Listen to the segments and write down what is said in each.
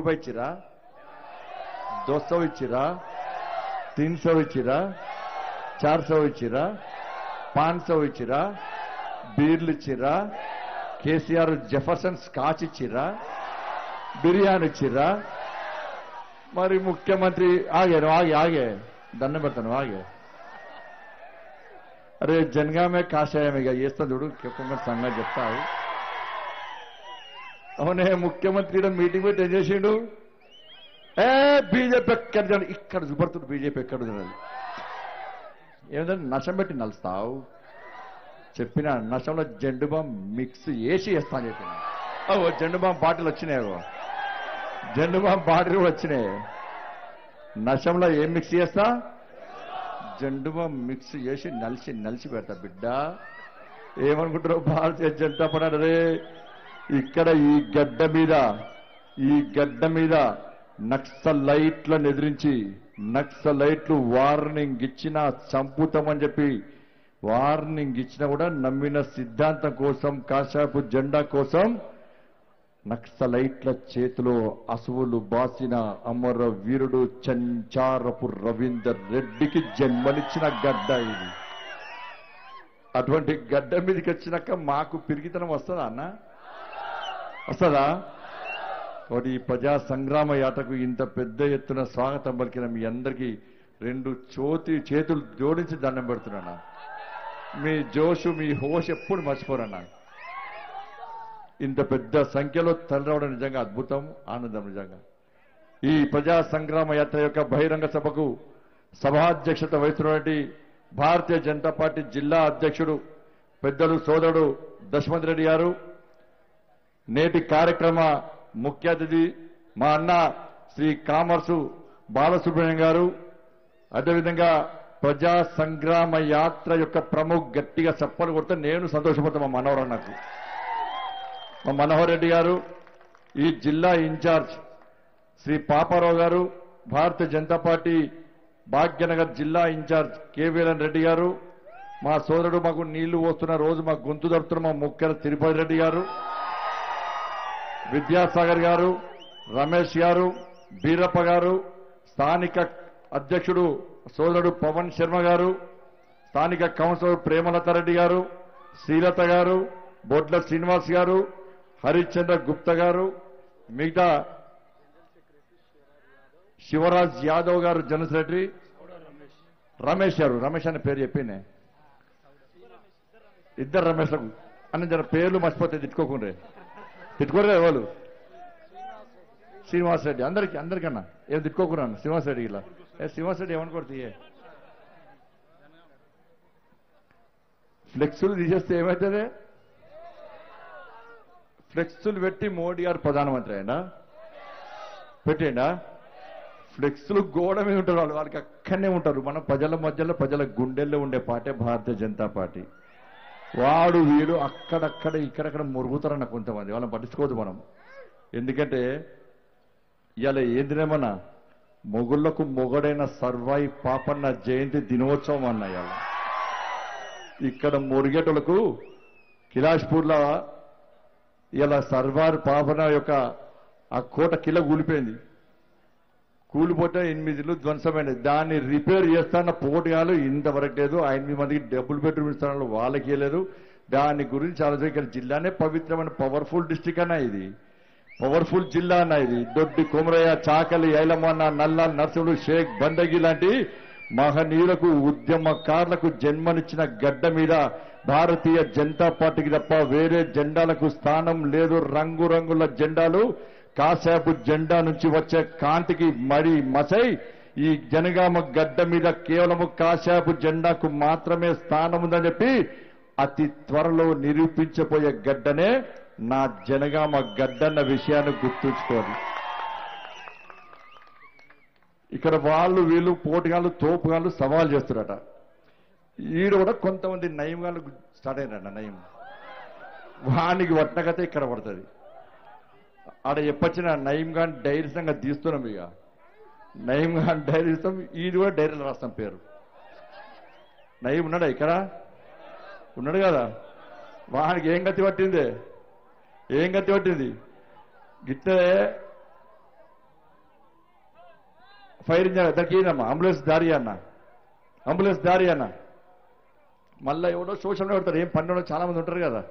రూపాయి ఇచ్చిరా దోసో ఇచ్చిరా तीन सौ ఇచ్చిరా చార్ సौ ఇచ్చిరా పాంచ్ సौ ఇచ్చిరా బీర్లు ఇచ్చిరా కేసీఆర్ జెఫర్సన్ స్కాచ్ ఇచ్చిరా బిర్యానీ ఇచ్చిరా మరి ముఖ్యమంత్రి ఆగారు ఆగే ఆగే దండం పెడతాను ఆగే అరే జనగామే కాషాయం ఇక చేస్తా చూడు కొంచెం సంగతి చెప్తావు అవునే ముఖ్యమంత్రి ఈడ మీటింగ్ పెట్టి ఏం చేసిండు ఏ బీజేపీ ఎక్కడ చూడండి, ఇక్కడ చూపడుతుంది బీజేపీ ఎక్కడ ఉన్నది ఏమిటంటే నశం పెట్టి నలుస్తావు చెప్పిన నశంలో జెండు బాంబ్ మిక్స్ వేసి వేస్తా అని చెప్పిన ఓ జెండు బాంబ్ బాటిల్ వచ్చినాయి ఓ. జెండు బాంబ్ బాటిల్ కూడా వచ్చినాయి నశంలో ఏం మిక్స్ చేస్తా జెండు బాంబ్ మిక్స్ చేసి నలిసి నలిసి పెడతా బిడ్డ ఏమనుకుంటారు భారతీయ జనతా పార్టీ అరే ఇక్కడ ఈ గడ్డ మీద ఈ గడ్డ మీద నక్సలైట్లను ఎదిరించి నక్సలైట్లు వార్నింగ్ ఇచ్చినా చంపుతామని చెప్పి వార్నింగ్ ఇచ్చినా కూడా నమ్మిన సిద్ధాంతం కోసం కాశాపు జెండా కోసం నక్సలైట్ల చేతిలో అసువులు బాసిన అమర వీరుడు చంచారపు రవీందర్ రెడ్డికి జన్మనిచ్చిన గడ్డ ఇది అటువంటి గడ్డ మీదకి వచ్చినాక మాకు పిరిగితనం వస్తుందా అన్న వస్తుందా కాబట్టి ఈ ప్రజా సంగ్రామ యాత్రకు ఇంత పెద్ద ఎత్తున స్వాగతం పలికిన మీ అందరికీ రెండు చోతి చేతులు జోడించి దండం పెడుతున్నాను మీ జోషు మీ హోష్ ఎప్పుడు మర్చిపోరన్నా ఇంత పెద్ద సంఖ్యలో తరలిరావడం నిజంగా అద్భుతం ఆనందం నిజంగా ఈ ప్రజా సంగ్రామ యాత్ర యొక్క బహిరంగ సభకు సభాధ్యక్షత వహిస్తున్నటువంటి భారతీయ జనతా పార్టీ జిల్లా అధ్యక్షుడు పెద్దలు సోదరుడు దశమంత్ రెడ్డి గారు నేటి కార్యక్రమ ముఖ్య అతిథి మా అన్న శ్రీ కామర్సు బాలసుబ్రహ్మణ్యం గారు అదేవిధంగా ప్రజా సంగ్రామ యాత్ర యొక్క ప్రముఖ గట్టిగా చప్పలు కొడితే నేను సంతోషపడతాను మా మనోహర్ నాకు మా మనోహర్ రెడ్డి గారు ఈ జిల్లా ఇన్ఛార్జ్ శ్రీ పాపారావు గారు భారతీయ జనతా పార్టీ భాగ్యనగర్ జిల్లా ఇన్ఛార్జ్ కేవీఎన్ రెడ్డి గారు మా సోదరుడు మాకు నీళ్లు పోస్తున్న రోజు మా గొంతు దడుతున్న మా ముఖ్య తిరుపతి రెడ్డి గారు విద్యాసాగర్ గారు రమేష్ గారు బీరప్ప గారు స్థానిక అధ్యక్షుడు సోదరుడు పవన్ శర్మ గారు స్థానిక కౌన్సిలర్ ప్రేమలత రెడ్డి గారు శ్రీలత గారు బొడ్ల శ్రీనివాస్ గారు హరిశ్చంద్ర గుప్తా గారు మిగతా శివరాజ్ యాదవ్ గారు జనరల్ సెక్రటరీ రమేష్ గారు రమేష్ అనే పేరు చెప్పిండే ఇద్దరు రమేష్లకు అన్న జర పేర్లు మర్చిపోతే తిట్టుకోకుండ్రే తిట్టుకోరే వాళ్ళు శ్రీనివాస్ రెడ్డి అందరికి అందరికన్నా ఏం తిట్టుకోకున్నాను శ్రీనివాస్ రెడ్డి ఇలా ఏ శ్రీనివాస్ రెడ్డి ఏమనుకోడు ఏ ఫ్లెక్సులు తీసేస్తే ఏమవుతుంది ఫ్లెక్సులు పెట్టి మోడీ గారు ప్రధానమంత్రి అయినా పెట్టేయండా ఫ్లెక్స్లు గోడ మీద ఉంటారు వాళ్ళు వాళ్ళకి అక్కడనే ఉంటారు మన ప్రజల మధ్యలో ప్రజల గుండెల్లో ఉండే పార్టీ భారతీయ జనతా పార్టీ వాడు వీడు అక్కడక్కడ ఇక్కడక్కడ మురుగుతారన్న కొంతమంది వాళ్ళని పట్టించుకోవద్దు మనం ఎందుకంటే ఇవాళ ఏందినేమన్నా మొగుళ్లకు మొగడైన సర్వాయి పాపన్న జయంతి దినోత్సవం అన్న ఇవాళ ఇక్కడ మురిగేటోళ్లకు కిలాష్పూర్లో ఇలా సర్వార్ పాపన యొక్క ఆ కోట కిల కూలిపోయింది కూలిపోతే ఎనిమిదిలు ధ్వంసమైనది దాన్ని రిపేర్ చేస్తాన్న పోటీగాలు ఇంతవరకు లేదు ఎనిమిది మందికి డబ్బులు బెడ్రూమ్ ఇస్తాను వాళ్ళకి ఇవ్వలేదు దాని గురించి ఆలోచన ఇక్కడ జిల్లానే పవిత్రమైన పవర్ఫుల్ డిస్టిక్ అన్న ఇది పవర్ఫుల్ జిల్లా అన్న ఇది దొడ్డి కుమరయ్య చాకలి ఐలమన్న నల్ల నర్సుడు షేక్ బందగి లాంటి మహనీయులకు ఉద్యమకారులకు జన్మనిచ్చిన గడ్డ మీద భారతీయ జనతా పార్టీకి తప్ప వేరే జెండాలకు స్థానం లేదు రంగురంగుల జెండాలు కాసేపు జెండా నుంచి వచ్చే కాంతికి మడి మసై ఈ జనగామ గడ్డ మీద కేవలము కాశాపు జెండాకు మాత్రమే స్థానం ఉందని చెప్పి అతి త్వరలో నిరూపించబోయే గడ్డనే నా జనగామ గడ్డన్న విషయాన్ని గుర్తుంచుకోవాలి ఇక్కడ వాళ్ళు వీళ్ళు పోటుగాళ్ళు తోపుగాళ్ళు సవాల్ చేస్తున్నారట ఈడ కూడా కొంతమంది నయంగాళ్ళు స్టార్ట్ అయినారట నయం వానికి వట్టకతే ఇక్కడ పడుతుంది ఆడ ఎప్పొచ్చిన నయం గాని డైరీ సంగతి తీస్తున్నాం ఇక నయం గాని డైరీ ఇస్తాం ఈడు కూడా డైరీలో రాస్తాం పేరు నయం ఉన్నాడా ఇక్కడ ఉన్నాడు కదా వానికి ఏం గతి పట్టింది ఏం గతి పట్టింది గిట్టే ఫైర్ ఇంజన్ దానికి ఏదమ్మా అంబులెన్స్ దారి అన్న అంబులెన్స్ దారి అన్న మళ్ళీ ఎవడో సోషల్ మీడియా పెడతారు ఏం పన్నెండు చాలా మంది ఉంటారు కదా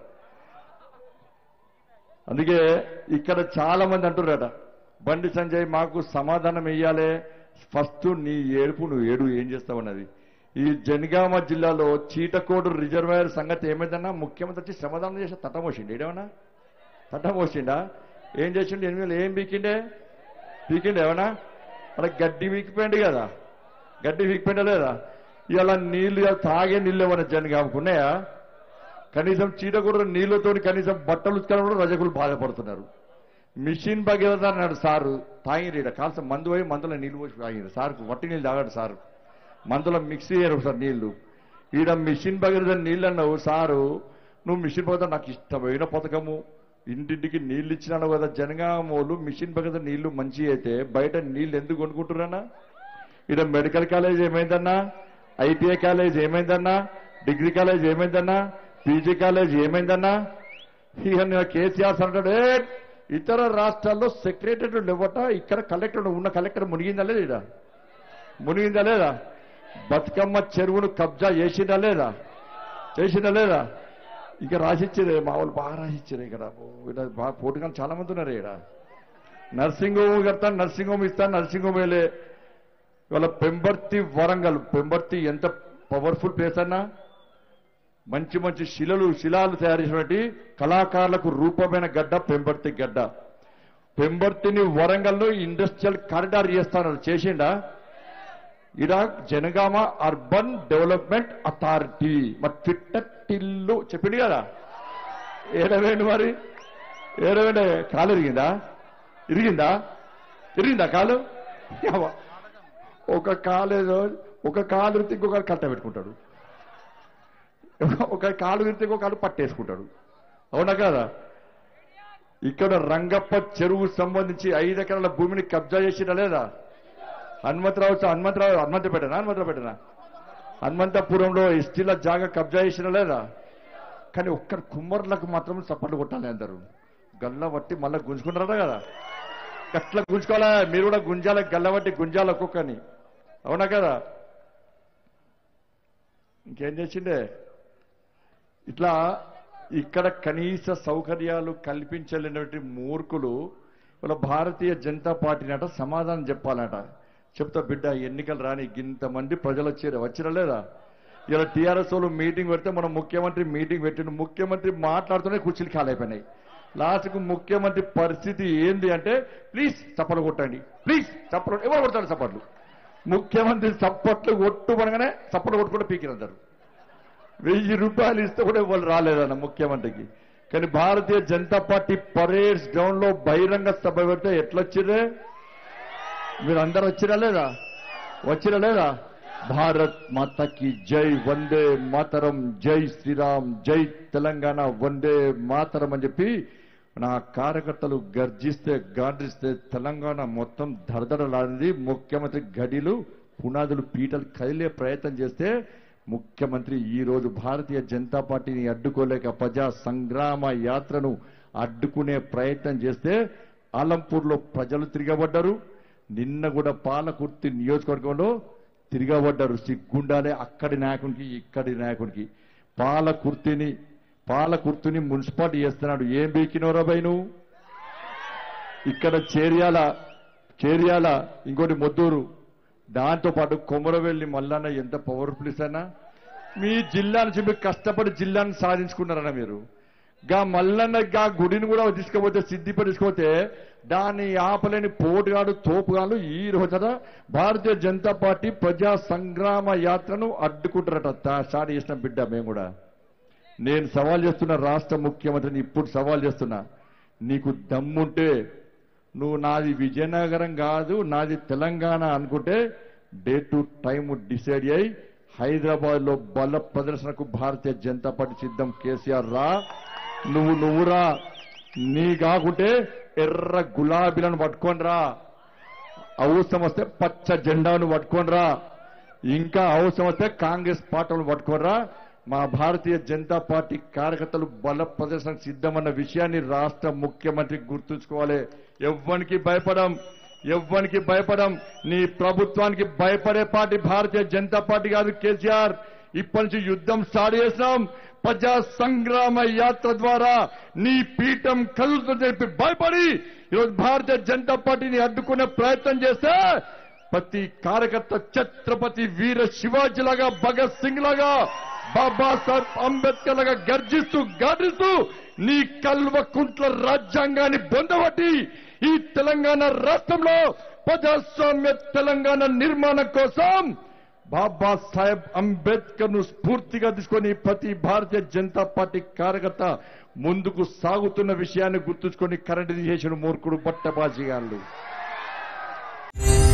అందుకే ఇక్కడ చాలా మంది అంటున్నారట బండి సంజయ్ మాకు సమాధానం ఇయ్యాలే ఫస్ట్ నీ ఏడుపు నువ్వు ఏడు ఏం చేస్తావన్నది ఈ జనగామ జిల్లాలో చీటకోడు రిజర్వాయర్ సంగతి ఏమైందన్నా ముఖ్యమంత్రి వచ్చి సమాధానం చేసి తట్టమోసిండు ఏడేమన్నా తట్టమోసిండా ఏం చేసిండు ఎనిమిది వేలు ఏం పీకిండే పీకిండు ఏమన్నా అలా గడ్డి పీకిపోయింది కదా గడ్డి పీకిపోయిందా లేదా ఇలా నీళ్లు ఇవాళ తాగే నీళ్ళు ఏమన్నా జనగామకు ఉన్నాయా కనీసం చీటకూర నీళ్లతో కనీసం బట్టలు ఉతకడం కూడా రజకులు బాధపడుతున్నారు మిషన్ భగీరథ అన్నాడు సారు తాగిరీడ కాల్సిన మందు పోయి మందులో నీళ్లు పోసి తాగిరు సార్కు వట్టి నీళ్ళు తాగాడు సారు మందులో మిక్స్ చేయరు ఒకసారి నీళ్లు ఈడ మిషన్ భగీరథ నీళ్ళు అన్నావు సారు నువ్వు మిషన్ భగీరథ నాకు ఇష్టమైన పథకము ఇంటింటికి నీళ్ళు ఇచ్చినాను కదా జనగామోళ్ళు మిషన్ భగీరథ నీళ్లు మంచి అయితే బయట నీళ్లు ఎందుకు కొనుక్కుంటున్నానా ఈడ మెడికల్ కాలేజ్ ఏమైందన్నా ఐటీఐ కాలేజ్ ఏమైందన్నా డిగ్రీ కాలేజ్ ఏమైందన్నా పీజీ కాలేజ్ ఏమైందన్నా ఇక నేను కేసీఆర్ అంటాడు "ఏ, ఇతర రాష్ట్రాల్లో సెక్రటరీ లేవట ఇక్కడ కలెక్టర్ ఉన్న కలెక్టర్ మునిగిందా లేదా ఈడ? మునిగిందా లేదా బతుకమ్మ చెరువును కబ్జా చేసిందా లేదా చేసిందా లేదా ఇక రాసిచ్చారే మా వాళ్ళు బాగా రాసిచ్చారు ఇక్కడ ఓ, ఇక్కడ బాగా పోటుగా చాలా మంది ఉన్నారు ఇక్కడ నర్సింగ్ హోమ్ కడతాను నర్సింగ్ హోమ్ ఇస్తాను నర్సింగ్ హోమ్ వేలే ఇవాళ పెంబర్తి వరంగల్ పెంబర్తి ఎంత పవర్ఫుల్ ప్లేస్ అన్నా మంచి మంచి శిలలు శిలాలు తయారు చేసినటువంటి కళాకారులకు రూపమైన గడ్డ పెంబర్తి గడ్డ పెంబర్తిని వరంగల్లో ఇండస్ట్రియల్ కారిడార్ చేస్తాను చేసిండా ఇడ జనగామ అర్బన్ డెవలప్మెంట్ అథారిటీ మరి ఫిట్టటిల్లు చెప్పింది కదా ఏడవేండి మరి ఏడవేండి కాలు ఇరిగిందా ఇరిగిందా ఇరిగిందా కాలు యవ్వ. ఒక కాలు ఏదో ఒక కాలు ఇరితే ఇంకొక కట్ట పెట్టుకుంటాడు ఒక కాలు విరితే ఇంకో కాలు పట్టేసుకుంటాడు అవునా కదా ఇక్కడ రంగప్ప చెరువు సంబంధించి ఐదు ఎకరాల భూమిని కబ్జా చేసినా లేదా హనుమంతరావు హనుమంతరావు హనుమంతపేటనా హనుమంతపేటనా హనుమంతపురంలో ఎస్టీల జాగా కబ్జా చేసినా లేదా కానీ ఒక్క కుమ్మర్లకు మాత్రం చప్పట్లు కొట్టాలి అందరూ గల్ల బట్టి మళ్ళీ గుంజుకుంటారా కదా గట్ల గుంజుకోవాలా మీరు కూడా గుంజాల గల్ల బట్టి గుంజాల ఒక్కొక్కని అవునా కదా ఇంకేం చేసిండే ఇట్లా ఇక్కడ కనీస సౌకర్యాలు కల్పించలేనటువంటి మూర్ఖులు వాళ్ళ భారతీయ జనతా పార్టీనట సమాధానం చెప్పాలట చెప్తా బిడ్డ ఎన్నికలు రాని ఇంతమంది ప్రజలు వచ్చారు వచ్చినా లేదా ఇలా టీఆర్ఎస్ వాళ్ళు మీటింగ్ పెడితే మనం ముఖ్యమంత్రి మీటింగ్ పెట్టిన ముఖ్యమంత్రి మాట్లాడుతూనే కుర్చీలు ఖాళైపోయినాయి లాస్ట్కు ముఖ్యమంత్రి పరిస్థితి ఏంది అంటే ప్లీజ్ చప్పలు కొట్టండి ప్లీజ్ చప్పలు ఎవరు కొడతారు చప్పట్లు ముఖ్యమంత్రి చప్పట్లు కొట్టుబడగానే చప్పలు కొట్టుకుంటే పీకినంటారు వెయ్యి రూపాయలు ఇస్తే కూడా వాళ్ళు రాలేదన్న ముఖ్యమంత్రికి కానీ Bharatiya Janata party parades ground లో బహిరంగ సభ పెడితే ఎట్లొచ్చిరే మీరు అందరు వచ్చిరా లేదా వచ్చిరా లేదా భారత్ మాతకి జై వందే మాతరం జై శ్రీరామ్ జై తెలంగాణ వందే మాతరం అని చెప్పి నా కార్యకర్తలు గర్జిస్తే గాండ్రిస్తే తెలంగాణ మొత్తం దడదడలాడింది ముఖ్యమంత్రి గడిలు పునాదులు పీటలు కదిలే ప్రయత్నం చేస్తే ముఖ్యమంత్రి ఈ రోజు భారతీయ జనతా పార్టీని అడ్డుకోలేక ప్రజా సంగ్రామ యాత్రను అడ్డుకునే ప్రయత్నం చేస్తే ఆలంపూర్లో ప్రజలు తిరగబడ్డారు నిన్న కూడా పాలకుర్తి నియోజకవర్గంలో తిరగబడ్డారు సిగ్గుండాలే అక్కడి నాయకునికి ఇక్కడి నాయకునికి పాలకుర్తిని పాలకుర్తిని మున్సిపాలిటీ చేస్తున్నాడు ఏం బీకినోరా బై నువ్వు ఇక్కడ చేర్యాల చేర్యాల ఇంకోటి మొద్దూరు దాంతో పాటు కొమరవెల్లి మల్లన్న ఎంత పవర్ఫుల్ అన్నా మీ జిల్లా నుంచి మీరు కష్టపడి జిల్లాను సాధించుకున్నారన్న మీరు గా మల్లన్న గా గుడిని కూడా తీసుకుపోతే సిద్ధిపడి తీసుకుపోతే దాన్ని ఆపలేని పోటుగాడు తోపుగాడు ఈ రోజున భారతీయ జనతా పార్టీ ప్రజా సంగ్రామ యాత్రను అడ్డుకుంటారట తా- స్టార్ట్ చేసిన బిడ్డ మేము కూడా నేను సవాల్ చేస్తున్న రాష్ట్ర ముఖ్యమంత్రిని ఇప్పుడు సవాల్ చేస్తున్నా నీకు దమ్ముంటే నువ్వు నాది విజయనగరం కాదు నాది తెలంగాణ అనుకుంటే డే టు టైం డిసైడ్ అయ్యి హైదరాబాద్ లో బల ప్రదర్శనకు భారతీయ జనతా పార్టీ సిద్ధం కేసీఆర్ రా నువ్వు నువ్వురా నీ కాకుంటే ఎర్ర గులాబీలను పట్టుకొని రా అవసరం వస్తే పచ్చ జెండాను పట్టుకొని రా ఇంకా అవసరం వస్తే కాంగ్రెస్ పార్టీలను పట్టుకోరా మా భారతీయ జనతా పార్టీ కార్యకర్తలు బల ప్రదర్శనకు సిద్ధమన్న విషయాన్ని రాష్ట్ర ముఖ్యమంత్రి గుర్తుంచుకోవాలి ఎవ్వరికి భయపడం ఎవ్వనికి భయపడం నీ ప్రభుత్వానికి భయపడే పార్టీ భారతీయ జనతా పార్టీ కాదు కేసీఆర్ ఇప్పటి నుంచి యుద్ధం స్టార్ట్ చేసినాం ప్రజా సంగ్రామ యాత్ర ద్వారా నీ పీఠం కలుగుతుందని చెప్పి భయపడి ఈరోజు భారతీయ జనతా పార్టీని అడ్డుకునే ప్రయత్నం చేస్తే ప్రతి కార్యకర్త ఛత్రపతి వీర శివాజీ లాగా భగత్ సింగ్ లాగా బాబాసాహెబ్ అంబేద్కర్ లాగా గర్జిస్తూ గాడిస్తూ నీ కల్వకుంట్ల రాజ్యాంగాన్ని బొందబట్టి ఈ తెలంగాణ రాష్ట్రంలో ప్రజాస్వామ్య తెలంగాణ నిర్మాణం కోసం బాబాసాహెబ్ అంబేద్కర్ ను స్ఫూర్తిగా తీసుకొని ప్రతి భారతీయ జనతా పార్టీ కార్యకర్త ముందుకు సాగుతున్న విషయాన్ని గుర్తుంచుకొని కరెంటు తీసేసిన మూర్ఖుడు పట్టబాజీ గారు